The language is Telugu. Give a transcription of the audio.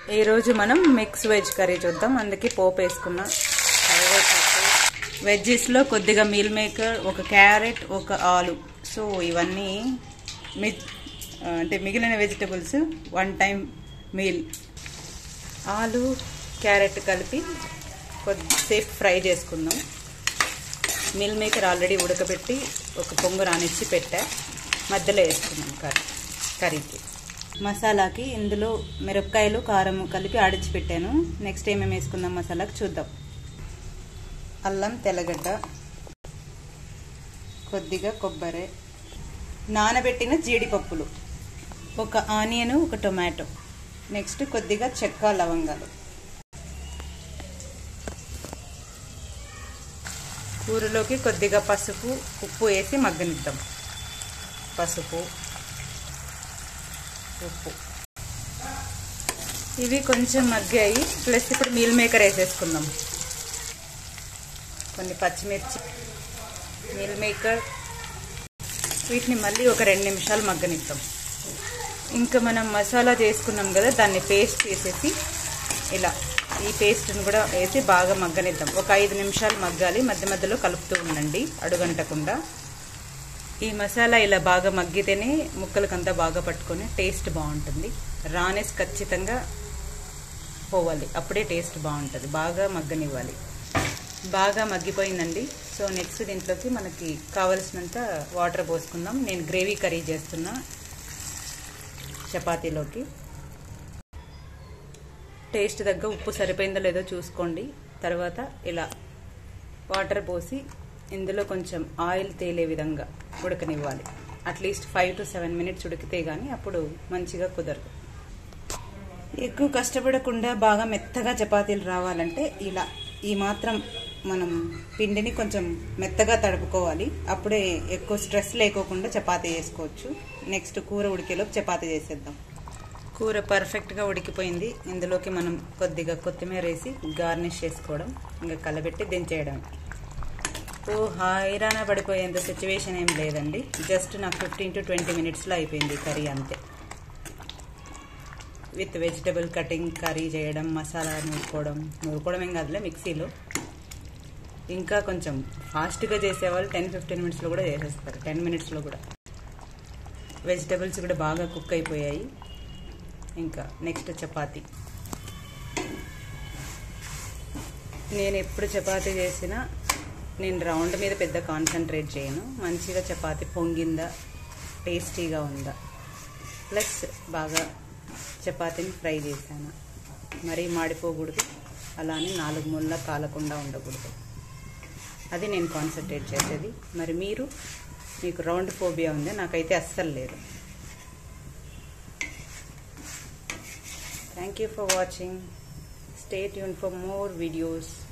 ఈరోజు మనం మిక్స్ వెజ్ కర్రీ చూద్దాం అందుకే పోపు వేసుకున్నా వెజ్జెస్లో కొద్దిగా మీల్ మేకర్ ఒక క్యారెట్ ఒక ఆలు సో ఇవన్నీ మి అంటే మిగిలిన వెజిటబుల్స్ వన్ టైం మీల్ ఆలు క్యారెట్ కలిపి కొద్దిసేపు ఫ్రై చేసుకుందాం మిల్ మేకర్ ఆల్రెడీ ఉడకబెట్టి ఒక పొంగు రానిచ్చి పెట్టా మధ్యలో వేసుకున్నాం కర్రీ కర్రీకి మసాలాకి ఇందులో మిరపకాయలు కారం కలిపి ఆడిచి పెట్టాను నెక్స్ట్ ఏమేమి వేసుకుందాం మసాలాకి చూద్దాం అల్లం తెల్లగడ్డ కొద్దిగా కొబ్బరి నానబెట్టిన జీడిపప్పులు ఒక ఆనియన్ ఒక టొమాటో నెక్స్ట్ కొద్దిగా చెక్క లవంగాలు కూరలోకి కొద్దిగా పసుపు ఉప్పు వేసి మగ్గనిద్దాం పసుపు ఉప్పు ఇవి కొంచెం మగ్గాయి ప్లస్ ఇప్పుడు మీల్ మేకర్ వేసేసుకుందాం కొన్ని పచ్చిమిర్చి మీల్ మేకర్ వీటిని మళ్ళీ ఒక రెండు నిమిషాలు మగ్గనిద్దాం ఇంకా మనం మసాలా చేసుకున్నాం కదా దాన్ని పేస్ట్ చేసేసి ఇలా ఈ పేస్ట్ని కూడా వేసి బాగా మగ్గనిద్దాం ఒక ఐదు నిమిషాలు మగ్గాలి మధ్య మధ్యలో కలుపుతూ ఉండండి అడుగంటకుండా ఈ మసాలా ఇలా బాగా మగ్గితేనే ముక్కలకంతా బాగా పట్టుకొని టేస్ట్ బాగుంటుంది రానేస్ ఖచ్చితంగా పోవాలి అప్పుడే టేస్ట్ బాగుంటుంది బాగా మగ్గనివ్వాలి బాగా మగ్గిపోయిందండి సో నెక్స్ట్ దీంట్లోకి మనకి కావలసినంత వాటర్ పోసుకుందాం నేను గ్రేవీ కర్రీ చేస్తున్నా చపాతీలోకి టేస్ట్ తగ్గ ఉప్పు సరిపోయిందో లేదో చూసుకోండి తర్వాత ఇలా వాటర్ పోసి ఇందులో కొంచెం ఆయిల్ తేలే విధంగా ఉడకనివ్వాలి at least five to seven minutes ఉడికితే కానీ అప్పుడు మంచిగా కుదరదు ఎక్కువ కష్టపడకుండా బాగా మెత్తగా చపాతీలు రావాలంటే ఇలా ఈ మాత్రం మనం పిండిని కొంచెం మెత్తగా తడుపుకోవాలి అప్పుడే ఎక్కువ స్ట్రెస్ లేకోకుండా చపాతీ చేసుకోవచ్చు నెక్స్ట్ కూర ఉడికేలోపు చపాతీ చేసేద్దాం కూర పర్ఫెక్ట్గా ఉడికిపోయింది ఇందులోకి మనం కొద్దిగా కొత్తిమీర వేసి గార్నిష్ చేసుకోవడం ఇంకా కలబెట్టి దించేయడం ఓ హైరాణ పడిపోయేంత సిచ్యువేషన్ ఏం లేదండి జస్ట్ నాకు ఫిఫ్టీన్ టు ట్వంటీ మినిట్స్లో అయిపోయింది కర్రీ అంతే విత్ వెజిటబుల్ కటింగ్ కర్రీ చేయడం మసాలా నూరుకోవడం నూరుకోవడం ఏం కాదులే మిక్సీలో ఇంకా కొంచెం ఫాస్ట్గా చేసేవాళ్ళు టెన్ ఫిఫ్టీన్ మినిట్స్లో కూడా చేసేస్తారు టెన్ మినిట్స్లో కూడా వెజిటబుల్స్ కూడా బాగా కుక్ అయిపోయాయి ఇంకా నెక్స్ట్ చపాతీ నేను ఎప్పుడు చపాతీ చేసినా నేను రౌండ్ మీద పెద్ద కాన్సన్ట్రేట్ చేయను మంచిగా చపాతీ పొంగిందా టేస్టీగా ఉందా ప్లస్ బాగా చపాతీని ఫ్రై చేశాను మరీ మాడిపోకూడదు అలానే నాలుగు ముళ్ళ కాలకుండా ఉండకూడదు అది నేను కాన్సన్ట్రేట్ చేసేది మరి మీరు మీకు రౌండ్ ఫోబియా ఉంది నాకైతే అస్సలు లేదు thank you for watching stay tune for more videos